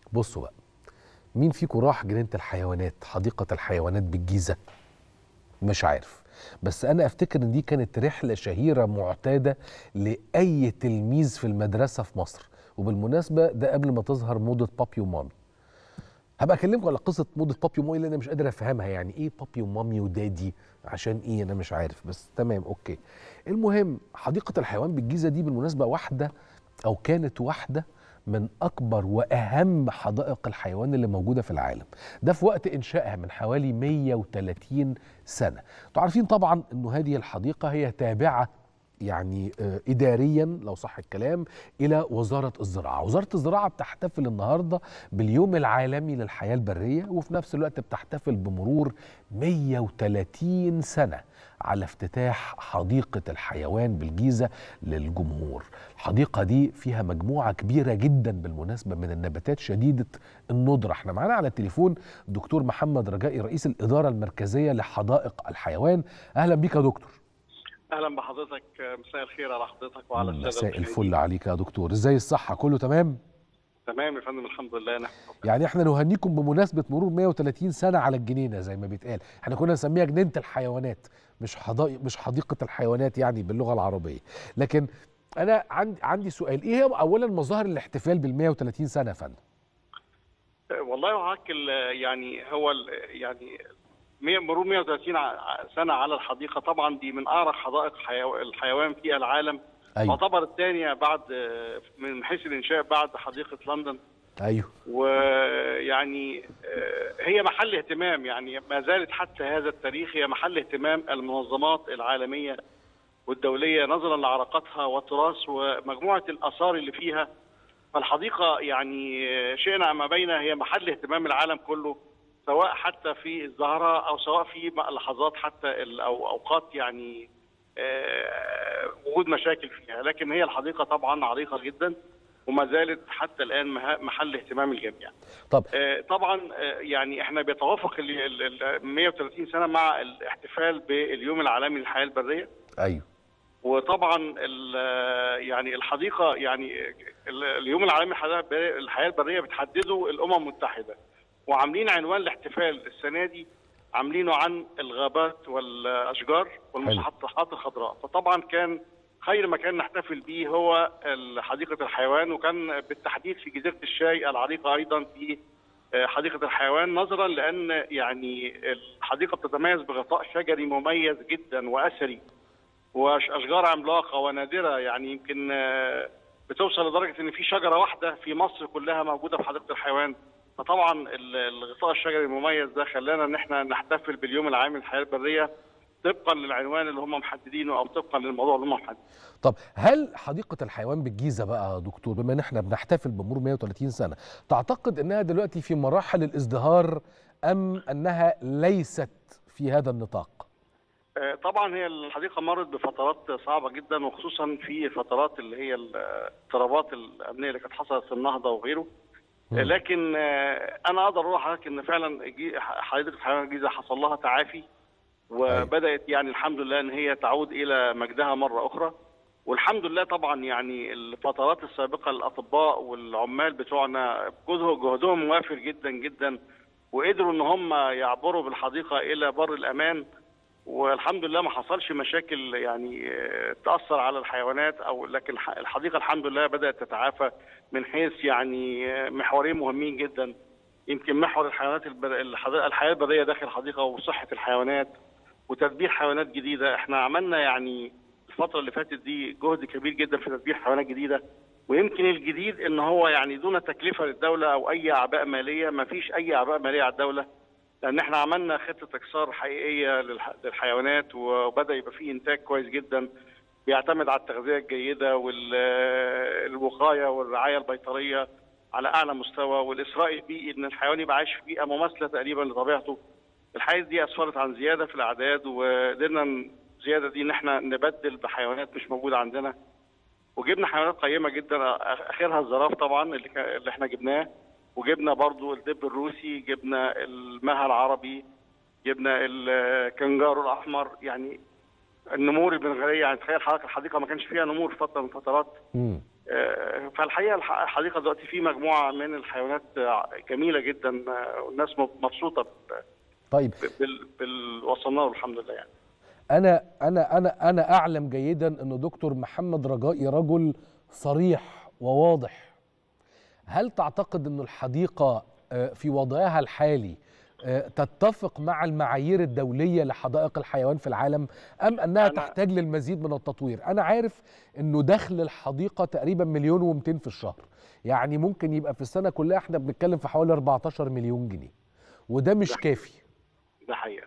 بصوا بقى مين فيكم راح جنينه الحيوانات حديقه الحيوانات بالجيزه مش عارف بس انا افتكر ان دي كانت رحله شهيره معتاده لاي تلميذ في المدرسه في مصر وبالمناسبه ده قبل ما تظهر موضه بابي ومامي هبقى اكلمكم على قصه موضه بابي ومامي اللي انا مش قادر افهمها يعني ايه بابي ومامي ودادي عشان ايه انا مش عارف بس تمام اوكي المهم حديقه الحيوان بالجيزه دي بالمناسبه واحده او كانت واحده من اكبر واهم حدائق الحيوان اللي موجوده في العالم ده في وقت انشائها من حوالي 130 سنه انتوا عارفين طبعا انه هذه الحديقه هي تابعه يعني آه، اداريا لو صح الكلام الى وزاره الزراعه وزاره الزراعه بتحتفل النهارده باليوم العالمي للحياه البريه وفي نفس الوقت بتحتفل بمرور 130 سنه على افتتاح حديقه الحيوان بالجيزه للجمهور الحديقه دي فيها مجموعه كبيره جدا بالمناسبه من النباتات شديده الندره احنا معانا على التليفون دكتور محمد رجائي رئيس الاداره المركزيه لحدائق الحيوان اهلا بيك يا دكتور اهلا بحضرتك مساء الخير على حضرتك وعلى الساده مساء المشاهدين. الفل عليك يا دكتور ازاي الصحه كله تمام تمام يا فندم الحمد لله نحمد ربنا. يعني احنا نهنيكم بمناسبه مرور 130 سنه على الجنينه زي ما بيتقال احنا كنا نسميها جنينه الحيوانات مش حدائق مش حديقه الحيوانات يعني باللغه العربيه لكن انا عندي عندي سؤال ايه هي اولا مظاهر الاحتفال بال 130 سنه يا فندم والله وهاك ال- يعني هو ال- يعني مية- مرور 130 ع- سنه على الحديقه طبعا دي من اعرق حدائق حيو- الحيوان في العالم ايوه تعتبر الثانيه بعد من حيث الانشاء بعد حديقه لندن ايوه ويعني آه، هي محل اهتمام يعني ما زالت حتى هذا التاريخ هي محل اهتمام المنظمات العالميه والدوليه نظرا لعلاقتها والتراث ومجموعه الاثار اللي فيها فالحديقه يعني آه، شئنا ما بين هي محل اهتمام العالم كله سواء حتى في الزهره او سواء في لحظات حتى ال- او اوقات يعني آه، وجود مشاكل فيها لكن هي الحديقه طبعا عريقه جدا وما زالت حتى الان مها- محل اهتمام الجميع. طب آه، طبعا آه، يعني احنا بيتوافق ال- ال- ال 130 سنه مع الاحتفال باليوم العالمي للحياه البريه ايوه وطبعا ال- يعني الحديقه يعني ال- اليوم العالمي للحياة البرية- الحياه البريه بتحدده الامم المتحده وعاملين عنوان الاحتفال السنه دي عاملينه عن الغابات والاشجار والمسطحات الخضراء فطبعا كان خير مكان نحتفل به هو حديقه الحيوان وكان بالتحديد في جزيره الشاي العريقه ايضا في آه، حديقه الحيوان نظرا لان يعني الحديقه بتتميز بغطاء شجري مميز جدا واثري واشجار عملاقه ونادره يعني يمكن آه، بتوصل لدرجه ان في شجره واحده في مصر كلها موجوده في حديقه الحيوان فطبعا ال- الغطاء الشجري المميز ده خلانا ان احنا نحتفل باليوم العالمي للحياه البريه طبقا للعنوان اللي هم محددينه او طبقا للموضوع اللي هم محددينه طب هل حديقه الحيوان بالجيزه بقى يا دكتور بما ان احنا بنحتفل بمرور 130 سنه تعتقد انها دلوقتي في مراحل الازدهار ام انها ليست في هذا النطاق آه، طبعا هي الحديقه مرت بفترات صعبه جدا وخصوصا في فترات اللي هي الاضطرابات الامنيه اللي كانت حصلت في النهضه وغيره مم. لكن آه، انا اقدر اقول لحضرتك ان فعلا جي- حديقه حيوان الجيزه حصل لها تعافي وبدات يعني الحمد لله ان هي تعود الى مجدها مره اخرى والحمد لله طبعا يعني الفترات السابقه الاطباء والعمال بتوعنا جهده- جهدهم وافر جدا جدا وقدروا ان هم يعبروا بالحديقه الى بر الامان والحمد لله ما حصلش مشاكل يعني آه، تاثر على الحيوانات او لكن الح- الحديقه الحمد لله بدات تتعافى من حيث يعني آه، محورين مهمين جدا يمكن محور الحيوانات البر... الحديقة- الحياه البريه داخل الحديقه وصحه الحيوانات وتدبير حيوانات جديده احنا عملنا يعني الفتره اللي فاتت دي جهد كبير جدا في تدبير حيوانات جديده ويمكن الجديد ان هو يعني دون تكلفه للدوله او اي اعباء ماليه ما فيش اي اعباء ماليه على الدوله لان احنا عملنا خطه اكسار حقيقيه للح- للحيوانات وبدا يبقى فيه انتاج كويس جدا بيعتمد على التغذيه الجيده والوقايه والرعايه البيطريه على اعلى مستوى والاسراء البيئي ان الحيوان يبقى عايش في بيئه مماثله تقريبا لطبيعته الحقيقه دي اسفرت عن زياده في الاعداد وقدرنا الزياده دي ان احنا نبدل بحيوانات مش موجوده عندنا وجبنا حيوانات قيمه جدا اخرها الزراف طبعا اللي, كا- اللي احنا جبناه وجبنا برضو الدب الروسي جبنا المها العربي جبنا الكنجارو الاحمر يعني النمور البنغاليه يعني تخيل حضرتك الحديقه ما كانش فيها نمور فتره من فترات مم. آه، فالحقيقه الح- الحديقه دلوقتي في مجموعه من الحيوانات آه، جميله جدا آه، والناس مبسوطه ب- طيب بال- بال وصلنا له الحمد لله يعني انا انا انا انا اعلم جيدا ان دكتور محمد رجائي رجل صريح وواضح هل تعتقد ان الحديقه آه، في وضعها الحالي آه، تتفق مع المعايير الدوليه لحدائق الحيوان في العالم ام انها أنا- تحتاج للمزيد من التطوير انا عارف انه دخل الحديقه تقريبا مليون و200 في الشهر يعني ممكن يبقى في السنه كلها احنا بنتكلم في حوالي 14 مليون جنيه وده مش كافي ده حقيقه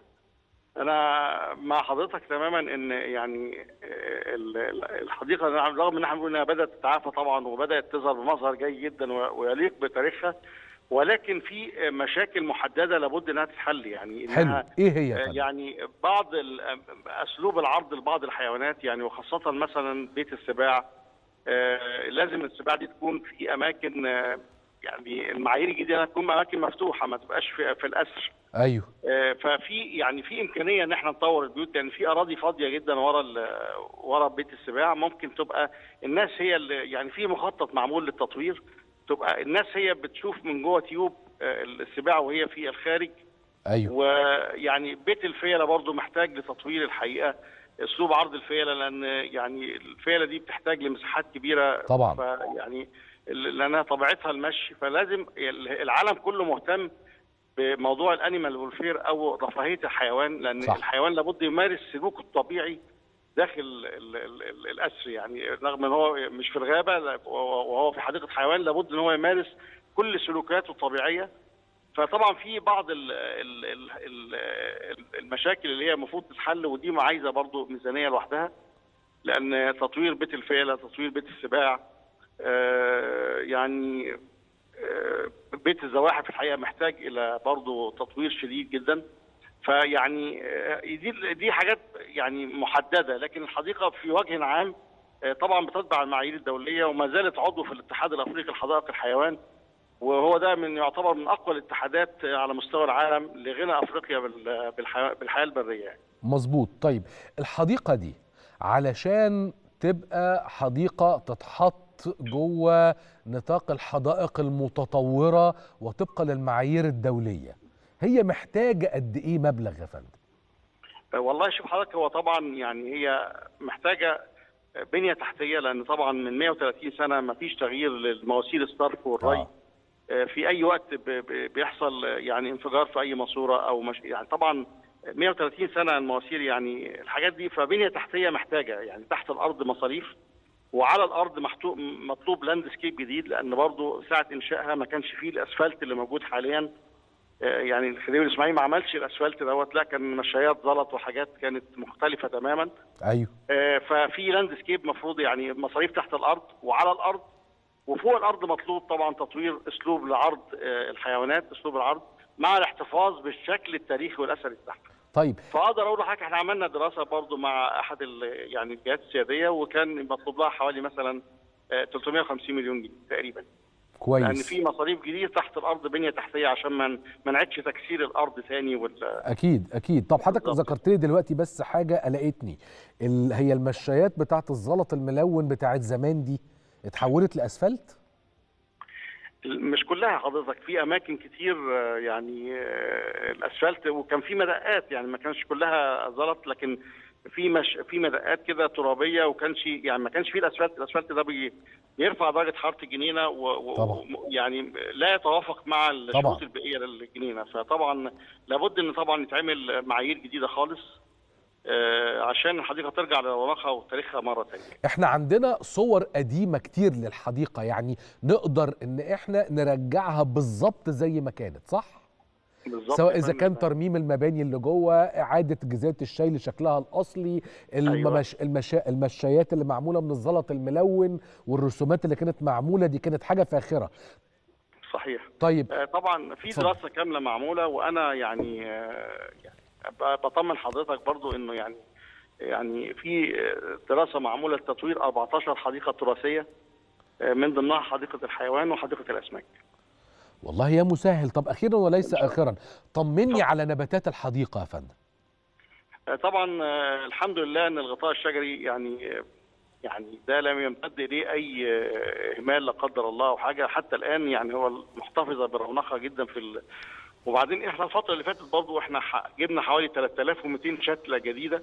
انا مع حضرتك تماما ان يعني آه، ال- ال- الحديقه نعم، رغم ان احنا بنقول انها بدات تتعافى طبعا وبدات تظهر بمظهر جيد جدا و- ويليق بتاريخها ولكن في مشاكل محدده لابد انها تتحل يعني حلو انها ايه هي يا آه، فندم؟ يعني بعض ال- اسلوب العرض لبعض الحيوانات يعني وخاصه مثلا بيت السباع آه، لازم السباع دي تكون في اماكن آه، يعني المعايير الجديده انها تكون اماكن مفتوحه ما تبقاش في, في الاسر ايوه آه، ففي يعني في امكانيه ان احنا نطور البيوت يعني في اراضي فاضيه جدا ورا ال- ورا بيت السباع ممكن تبقى الناس هي اللي يعني في مخطط معمول للتطوير تبقى الناس هي بتشوف من جوه تيوب آه، السباع وهي في الخارج ايوه ويعني بيت الفيله برضو محتاج لتطوير الحقيقه اسلوب عرض الفيله لان يعني الفيله دي بتحتاج لمساحات كبيره طبعا. فيعني لانها طبيعتها المشي فلازم العالم كله مهتم بموضوع الانيمال وولفير او رفاهيه الحيوان لان صح. صح. الحيوان لابد يمارس سلوكه الطبيعي داخل ال ال ال الاسر يعني رغم ان هو مش في الغابه لا، وهو في حديقه حيوان لابد ان هو يمارس كل سلوكاته الطبيعيه فطبعا في بعض ال ال ال ال المشاكل اللي هي المفروض تتحل ودي عايزه برضو ميزانيه لوحدها لان تطوير بيت الفيله تطوير بيت السباع آه، يعني آه، بيت الزواحف الحقيقه محتاج الى برضو تطوير شديد جدا فيعني آه، دي دي حاجات يعني محدده لكن الحديقه في وجه عام آه، طبعا بتتبع المعايير الدوليه وما زالت عضو في الاتحاد الافريقي لحدائق الحيوان وهو ده من يعتبر من اقوى الاتحادات على مستوى العالم لغنى افريقيا بال- بالحياه بالحياه البريه يعني. مظبوط طيب الحديقة دي علشان تبقى حديقة تتحط جوه نطاق الحدائق المتطورة وطبقا للمعايير الدولية هي محتاجة قد ايه مبلغ يا فندم والله شوف حضرتك هو طبعا يعني هي محتاجه بنيه تحتيه لان طبعا من 130 سنه ما فيش تغيير للمواسير الصرف والري آه. آه. في اي وقت ب- ب- بيحصل يعني انفجار في اي ماسوره او مش يعني طبعا 130 سنه المواسير يعني الحاجات دي فبنيه تحتيه محتاجه يعني تحت الارض مصاريف وعلى الارض محتو- مطلوب لاندسكيب جديد لان برضو ساعه انشائها ما كانش فيه الاسفلت اللي موجود حاليا آه، يعني الخديوي الاسماعيلي ما عملش الاسفلت دوت لا كان مشايات زلط وحاجات كانت مختلفه تماما ايوه آه، ففي لاندسكيب مفروض يعني مصاريف تحت الارض وعلى الارض وفوق الارض مطلوب طبعا تطوير اسلوب لعرض آه، الحيوانات اسلوب العرض مع الاحتفاظ بالشكل التاريخي والاثري بتاعها طيب فاقدر اقول لحضرتك احنا عملنا دراسه برضو مع احد ال- يعني الجهات السياديه وكان مطلوب لها حوالي مثلا آه، 350 مليون جنيه تقريبا لان كويس في مصاريف جديده تحت الارض بنيه تحتيه عشان ما ما نعيدش تكسير الارض ثاني وال اكيد اكيد طب حضرتك بالظبط. ذكرت لي دلوقتي بس حاجة قلقتني ال... هي المشايات بتاعت الزلط الملون بتاعت زمان دي اتحولت لاسفلت مش كلها حضرتك في اماكن كتير آه، يعني آه، الاسفلت وكان في مدقات يعني ما كانش كلها زلط لكن في مش في مدقات كده ترابيه وكانش يعني ما كانش فيه الاسفلت الاسفلت ده بي بيرفع درجه حراره الجنينه طبعا. ويعني لا يتوافق مع طبعا. الشروط البيئيه للجنينه فطبعا لابد ان طبعا يتعمل معايير جديده خالص آه، عشان الحديقه ترجع لرونقها وتاريخها مره ثانيه احنا عندنا صور قديمة كتير للحديقة يعني نقدر ان احنا نرجعها بالظبط زي ما كانت صح؟ بالظبط سواء يا اذا فندم. كان ترميم المباني اللي جوه اعاده جزيره الشاي لشكلها الاصلي الممش... المشا... المشايات اللي معموله من الزلط الملون والرسومات اللي كانت معموله دي كانت حاجه فاخره صحيح طيب آه، طبعا في اتفضل. دراسه كامله معموله وانا يعني آه، يعني ب- بطمن حضرتك برضو انه يعني يعني في آه، دراسه معموله لتطوير 14 حديقه تراثيه آه، من ضمنها حديقه الحيوان وحديقه الاسماك والله يا مسهل طب اخيرا وليس إن شاء الله. اخرا طمني اتفضل. على نباتات الحديقه يا فندم آه، طبعا آه، الحمد لله ان الغطاء الشجري يعني آه، يعني ده لم يمتد اليه اي آه، اهمال لا قدر الله او حاجه حتى الان يعني هو محتفظه برونقها جدا في ال... وبعدين احنا الفتره اللي فاتت برضه احنا ح- جبنا حوالي 3200 شتله جديده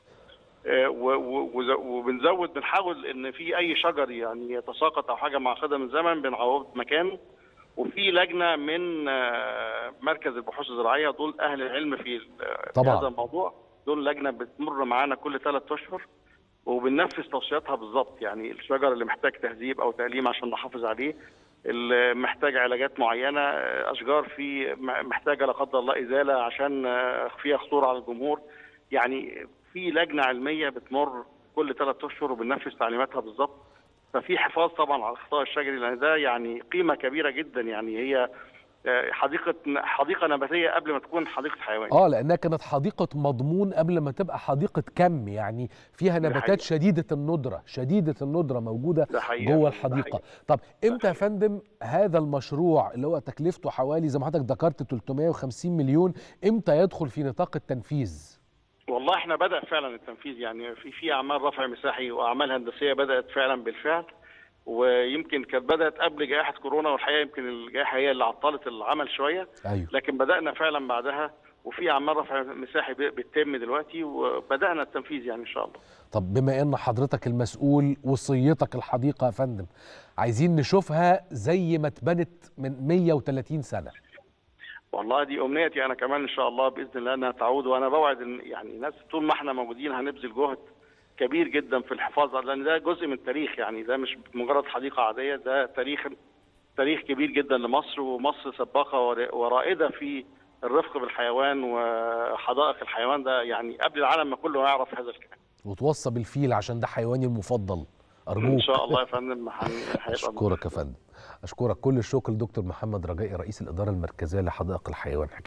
آه، و- و- وز- وبنزود بنحاول ان في اي شجر يعني يتساقط او حاجه معقده من الزمن بنعوض مكانه وفي لجنه من آه، مركز البحوث الزراعيه دول اهل العلم في ال- في طبعاً. هذا الموضوع دول لجنه بتمر معانا كل ثلاث اشهر وبننفذ توصياتها بالظبط يعني الشجر اللي محتاج تهذيب او تأليم عشان نحافظ عليه اللي محتاج علاجات معينه آه، اشجار في م- محتاجه لا قدر الله ازاله عشان آه، فيها خطوره على الجمهور يعني في لجنه علميه بتمر كل ثلاث اشهر وبننفذ تعليماتها بالظبط ففي حفاظ طبعا على الغطاء الشجري لان ده يعني قيمه كبيره جدا يعني هي آه، حديقه حديقه نباتيه قبل ما تكون حديقه حيوان اه لانها كانت حديقه مضمون قبل ما تبقى حديقه كم يعني فيها ده نباتات حقيقي. شديده الندره شديده الندره موجوده ده حقيقة جوه ده الحديقه حقيقة. طب امتى يا حقيقة. فندم هذا المشروع اللي هو تكلفته حوالي زي ما حضرتك ذكرت 350 مليون امتى يدخل في نطاق التنفيذ والله احنا بدا فعلا التنفيذ يعني في في اعمال رفع مساحي واعمال هندسيه بدات فعلا بالفعل ويمكن كانت بدات قبل جائحه كورونا والحقيقه يمكن الجائحه هي اللي عطلت العمل شويه ايوه لكن بدانا فعلا بعدها وفي اعمال رفع مساحي ب- بتتم دلوقتي وبدانا التنفيذ يعني ان شاء الله طب بما ان حضرتك المسؤول وصيتك الحديقه يا فندم عايزين نشوفها زي ما اتبنت من 130 سنه والله دي امنيتي انا كمان ان شاء الله باذن الله انها تعود وانا بوعد ان يعني ناس طول ما احنا موجودين هنبذل جهد كبير جدا في الحفاظ على- لان ده جزء من التاريخ يعني ده مش مجرد حديقه عاديه ده تاريخ تاريخ كبير جدا لمصر ومصر سباقه ور- ورائده في الرفق بالحيوان وحدائق الحيوان ده يعني قبل العالم ما كله يعرف هذا الكلام وتوصى بالفيل عشان ده حيواني المفضل ارجوك ان شاء الله يا فندم هن- هيبقى اشكرك يا فندم اشكرك كل الشكر لدكتور محمد رجائي رئيس الاداره المركزيه لحدائق الحيوان